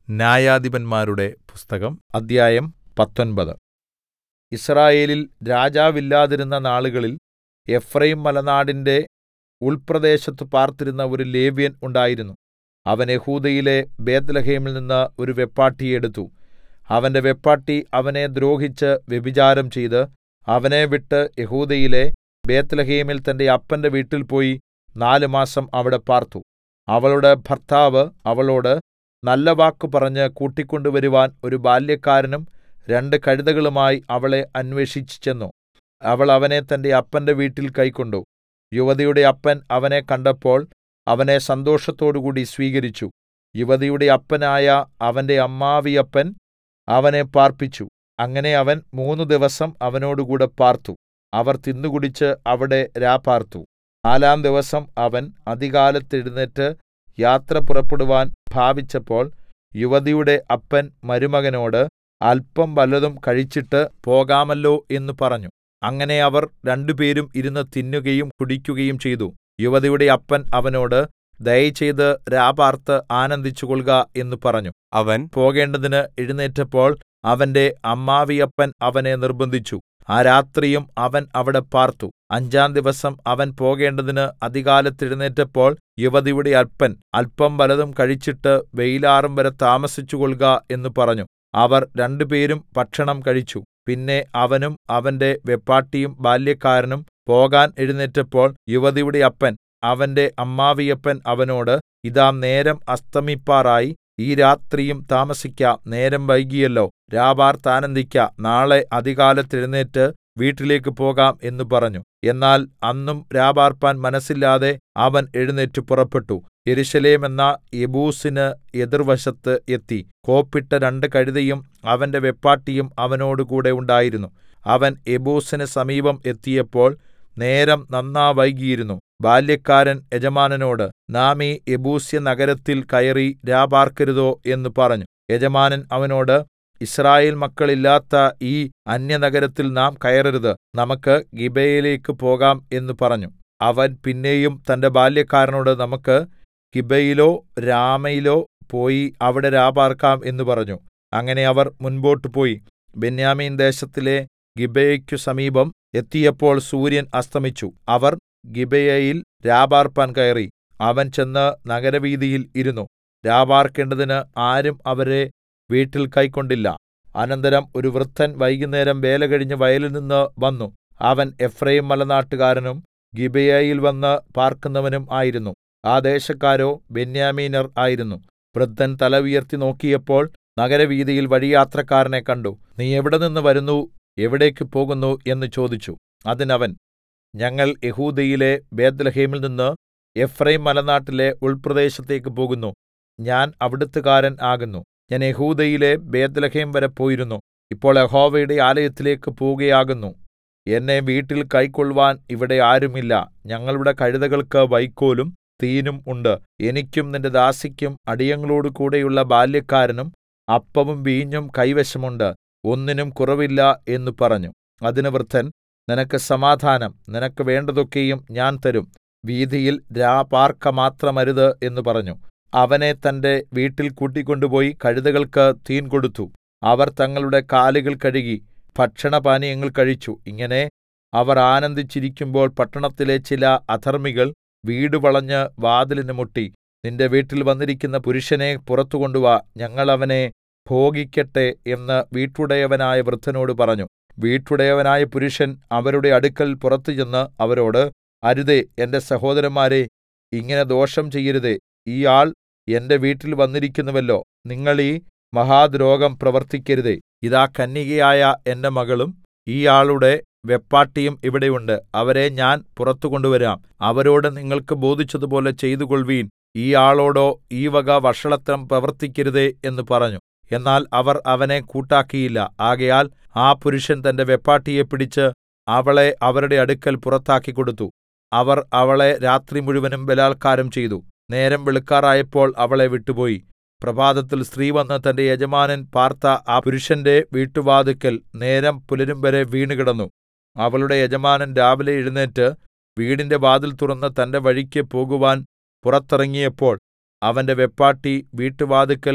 ന്യായാധിപന്മാരുടെ പുസ്തകം അദ്ധ്യായം പത്തൊമ്പത് യിസ്രായേലിൽ രാജാവില്ലാതിരുന്ന നാളുകളിൽ എഫ്രയീംമലനാടിന്റെ ഉൾപ്രദേശത്ത് പാർത്തിരുന്ന ഒരു ലേവ്യൻ ഉണ്ടായിരുന്നു അവൻ യെഹൂദയിലെ ബേത്ത്ലേഹേമിൽനിന്ന് ഒരു വെപ്പാട്ടിയെ എടുത്തു അവന്റെ വെപ്പാട്ടി അവനെ ദ്രോഹിച്ച് വ്യഭിചാരം ചെയ്ത് അവനെ വിട്ട് യെഹൂദയിലെ ബേത്ത്ലേഹേമിൽ തന്റെ അപ്പന്റെ വീട്ടിൽ പോയി നാല് മാസം അവിടെ പാർത്തു അവളുടെ ഭർത്താവ് അവളോട് നല്ല വാക്ക് പറഞ്ഞ് കൂട്ടിക്കൊണ്ടുവരുവാൻ ഒരു ബാല്യക്കാരനും രണ്ട് കഴുതകളുമായി അവളെ അന്വേഷിച്ച് ചെന്നു അവൾ അവനെ തന്റെ അപ്പന്റെ വീട്ടിൽ കൈക്കൊണ്ടു യുവതിയുടെ അപ്പൻ അവനെ കണ്ടപ്പോൾ അവനെ സന്തോഷത്തോടുകൂടി സ്വീകരിച്ചു യുവതിയുടെ അപ്പനായ അവന്റെ അമ്മാവിയപ്പൻ അവനെ പാർപ്പിച്ചു അങ്ങനെ അവൻ മൂന്ന് ദിവസം അവനോടുകൂടെ പാർത്തു അവർ തിന്നുകുടിച്ച് അവിടെ രാപാർത്തു നാലാം ദിവസം അവൻ അതികാലത്ത് എഴുന്നേറ്റ് യാത്ര പുറപ്പെടുവാൻ ഭാവിച്ചപ്പോൾ യുവതിയുടെ അപ്പൻ മരുമകനോട് അല്പം വല്ലതും കഴിച്ചിട്ട് പോകാമല്ലോ എന്ന് പറഞ്ഞു അങ്ങനെ അവർ രണ്ടുപേരും ഇരുന്ന് തിന്നുകയും കുടിക്കുകയും ചെയ്തു യുവതിയുടെ അപ്പൻ അവനോട് ദയചെയ്ത് രാപാർത്ത് ആനന്ദിച്ചുകൊൾക എന്ന് പറഞ്ഞു അവൻ പോകേണ്ടതിന് എഴുന്നേറ്റപ്പോൾ അവന്റെ അമ്മാവിയപ്പൻ അവനെ നിർബന്ധിച്ചു ആ രാത്രിയും അവൻ അവിടെ പാർത്തു അഞ്ചാം ദിവസം അവൻ പോകേണ്ടതിന് അതികാലത്ത് എഴുന്നേറ്റപ്പോൾ യുവതിയുടെ അപ്പൻ അല്പം വല്ലതും കഴിച്ചിട്ട് വെയിലാറും വരെ താമസിച്ചുകൊൾക എന്ന് പറഞ്ഞു അവർ രണ്ടുപേരും ഭക്ഷണം കഴിച്ചു പിന്നെ അവനും അവന്റെ വെപ്പാട്ടിയും ബാല്യക്കാരനും പോകാൻ എഴുന്നേറ്റപ്പോൾ യുവതിയുടെ അപ്പൻ അവന്റെ അമ്മാവിയപ്പൻ അവനോട് ഇതാ നേരം അസ്തമിപ്പാറായി ഈ രാത്രിയും താമസിക്ക നേരം വൈകിയല്ലോ രാപാർത്താനന്ദിക്ക നാളെ അതികാലത്ത് എഴുന്നേറ്റ് വീട്ടിലേക്ക് പോകാം എന്ന് പറഞ്ഞു എന്നാൽ അന്നും രാപാർപ്പാൻ മനസ്സില്ലാതെ അവൻ എഴുന്നേറ്റ് പുറപ്പെട്ടു യെരൂശലേം എന്ന യെബൂസിന് എതിർവശത്ത് എത്തി കോപ്പിട്ട രണ്ട് കഴുതയും അവന്റെ വെപ്പാട്ടിയും അവനോടുകൂടെ ഉണ്ടായിരുന്നു അവൻ യെബൂസിന് സമീപം എത്തിയപ്പോൾ നേരം നന്നാ വൈകിയിരുന്നു ബാല്യക്കാരൻ യജമാനനോട് നാം ഈ യെബൂസ്യ നഗരത്തിൽ കയറി രാപാർക്കരുതോ എന്ന് പറഞ്ഞു യജമാനൻ അവനോട് യിസ്രായേൽ മക്കൾ ഇല്ലാത്ത ഈ അന്യനഗരത്തിൽ നാം കയറരുത് നമുക്ക് ഗിബെയയിലേക്ക് പോകാം എന്ന് പറഞ്ഞു അവൻ പിന്നെയും തന്റെ ബാല്യക്കാരനോട് നമുക്ക് ഗിബയിലോ രാമയിലോ പോയി അവിടെ രാപാർക്കാം എന്ന് പറഞ്ഞു അങ്ങനെ അവർ മുൻപോട്ട് പോയി ബെന്യാമീൻ ദേശത്തിലെ ഗിബെയയ്ക്കു സമീപം എത്തിയപ്പോൾ സൂര്യൻ അസ്തമിച്ചു അവർ ഗിബെയയിൽ രാപാർപ്പാൻ കയറി അവൻ ചെന്ന് നഗരവീഥിയിൽ ഇരുന്നു രാപാർക്കേണ്ടതിന് ആരും അവരെ വീട്ടിൽ കൈക്കൊണ്ടില്ല അനന്തരം ഒരു വൃദ്ധൻ വൈകുന്നേരം വേല കഴിഞ്ഞ് വയലിൽ നിന്ന് വന്നു അവൻ എഫ്രയീം മലനാട്ടുകാരനും ഗിബെയയിൽ വന്ന് പാർക്കുന്നവനും ആയിരുന്നു ആ ദേശക്കാരോ ബെന്യാമീനർ ആയിരുന്നു വൃദ്ധൻ തല ഉയർത്തി നോക്കിയപ്പോൾ നഗരവീഥിയിൽ വഴിയാത്രക്കാരനെ കണ്ടു നീ എവിടെ നിന്ന് വരുന്നു എവിടേക്ക് പോകുന്നു എന്ന് ചോദിച്ചു അതിനവൻ ഞങ്ങൾ യഹൂദയിലെ ബേത്ത്ലേഹേമിൽ നിന്ന് എഫ്രയീം മലനാട്ടിലെ ഉൾപ്രദേശത്തേക്ക് പോകുന്നു ഞാൻ അവിടുത്തുകാരൻ ആകുന്നു ഞാൻ യഹൂദയിലെ ബേത്ത്ലേഹേം വരെ പോയിരുന്നു ഇപ്പോൾ യഹോവയുടെ ആലയത്തിലേക്ക് പോവുകയാകുന്നു എന്നെ വീട്ടിൽ കൈക്കൊള്ളുവാൻ ഇവിടെ ആരുമില്ല ഞങ്ങളുടെ കഴുതകൾക്ക് വൈക്കോലും തീനും ഉണ്ട് എനിക്കും നിന്റെ ദാസിക്കും അടിയങ്ങളോട് കൂടെയുള്ള ബാല്യക്കാരനും അപ്പവും വീഞ്ഞും കൈവശമുണ്ട് ഒന്നിനും കുറവില്ല എന്ന് പറഞ്ഞു അതിന് വൃദ്ധൻ നിനക്ക് സമാധാനം നിനക്ക് വേണ്ടതൊക്കെയും ഞാൻ തരും വീഥിയിൽ രാപാർക്ക മാത്രമരുത് എന്ന് പറഞ്ഞു അവനെ തന്റെ വീട്ടിൽ കൂട്ടിക്കൊണ്ടുപോയി കഴുതകൾക്ക് തീൻ കൊടുത്തു അവർ തങ്ങളുടെ കാലുകൾ കഴുകി ഭക്ഷണപാനീയങ്ങൾ കഴിച്ചു ഇങ്ങനെ അവർ ആനന്ദിച്ചിരിക്കുമ്പോൾ പട്ടണത്തിലെ ചില അധർമ്മികൾ വീട് വളഞ്ഞ് വാതിലിന് മുട്ടി നിന്റെ വീട്ടിൽ വന്നിരിക്കുന്ന പുരുഷനെ പുറത്തു കൊണ്ടുവാ ഞങ്ങൾ അവനെ ഭോഗിക്കട്ടെ എന്ന് വീട്ടുടയവനായ വൃദ്ധനോട് പറഞ്ഞു വീട്ടുടയവനായ പുരുഷൻ അവരുടെ അടുക്കൽ പുറത്തു ചെന്ന് അവരോട് അരുതേ എന്റെ സഹോദരന്മാരെ ഇങ്ങനെ ദോഷം ചെയ്യരുതേ ഈ ആൾ എന്റെ വീട്ടിൽ വന്നിരിക്കുന്നുവല്ലോ നിങ്ങൾ ഈ മഹാദ്രോഹം പ്രവർത്തിക്കരുതേ ഇതാ കന്യകയായ എന്റെ മകളും ഈ ആളുടെ വെപ്പാട്ടിയും ഇവിടെയുണ്ട് അവരെ ഞാൻ പുറത്തു കൊണ്ടുവരാം അവരോട് നിങ്ങൾക്ക് ബോധിച്ചതുപോലെ ചെയ്തുകൊൾവീൻ ഈ ആളോടോ ഈ വക വഷളത്തരം പ്രവർത്തിക്കരുതേ എന്ന് പറഞ്ഞു എന്നാൽ അവർ അവനെ കൂട്ടാക്കിയില്ല ആകയാൽ ആ പുരുഷൻ തന്റെ വെപ്പാട്ടിയെ പിടിച്ച് അവളെ അവരുടെ അടുക്കൽ പുറത്താക്കി കൊടുത്തു അവർ അവളെ രാത്രി മുഴുവനും ബലാത്കാരം ചെയ്തു നേരം വെളുക്കാറായപ്പോൾ അവളെ വിട്ടുപോയി പ്രഭാതത്തിൽ സ്ത്രീ വന്ന് തന്റെ യജമാനൻ പാർത്ത ആ പുരുഷന്റെ വീട്ടുവാതിക്കൽ നേരം പുലരുംവരെ വീണുകിടന്നു അവളുടെ യജമാനൻ രാവിലെ എഴുന്നേറ്റ് വീടിന്റെ വാതിൽ തുറന്ന് തന്റെ വഴിക്ക് പോകുവാൻ പുറത്തിറങ്ങിയപ്പോൾ അവന്റെ വെപ്പാട്ടി വീട്ടുവാതിക്കൽ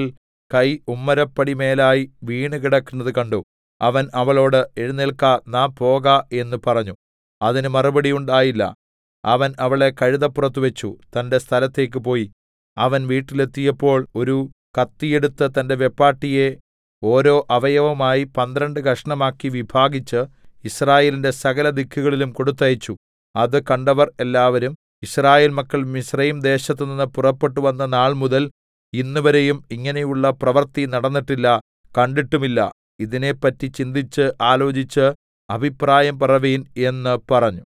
കൈ ഉമ്മരപ്പടിമേലായി വീണുകിടക്കുന്നത് കണ്ടു അവൻ അവളോട് എഴുന്നേല്ക്ക നാം പോക എന്ന് പറഞ്ഞു അതിന് മറുപടി ഉണ്ടായില്ല അവൻ അവളെ കഴുതപ്പുറത്ത് വെച്ചു തന്റെ സ്ഥലത്തേക്ക് പോയി അവൻ വീട്ടിലെത്തിയപ്പോൾ ഒരു കത്തിയെടുത്ത് തന്റെ വെപ്പാട്ടിയെ ഓരോ അവയവമായി പന്ത്രണ്ട് കഷണമാക്കി വിഭാഗിച്ച് യിസ്രായേലിന്റെ സകലദിക്കുകളിലും കൊടുത്തയച്ചു അത് കണ്ടവർ എല്ലാവരും യിസ്രായേൽ മക്കൾ മിസ്രയീംദേശത്തുനിന്ന് പുറപ്പെട്ടു വന്ന നാൾമുതൽ ഇന്നുവരെയും ഇങ്ങനെയുള്ള പ്രവൃത്തി നടന്നിട്ടില്ല കണ്ടിട്ടുമില്ല ഇതിനെപ്പറ്റി ചിന്തിച്ച് ആലോചിച്ച് അഭിപ്രായം പറവിൻ എന്ന് പറഞ്ഞു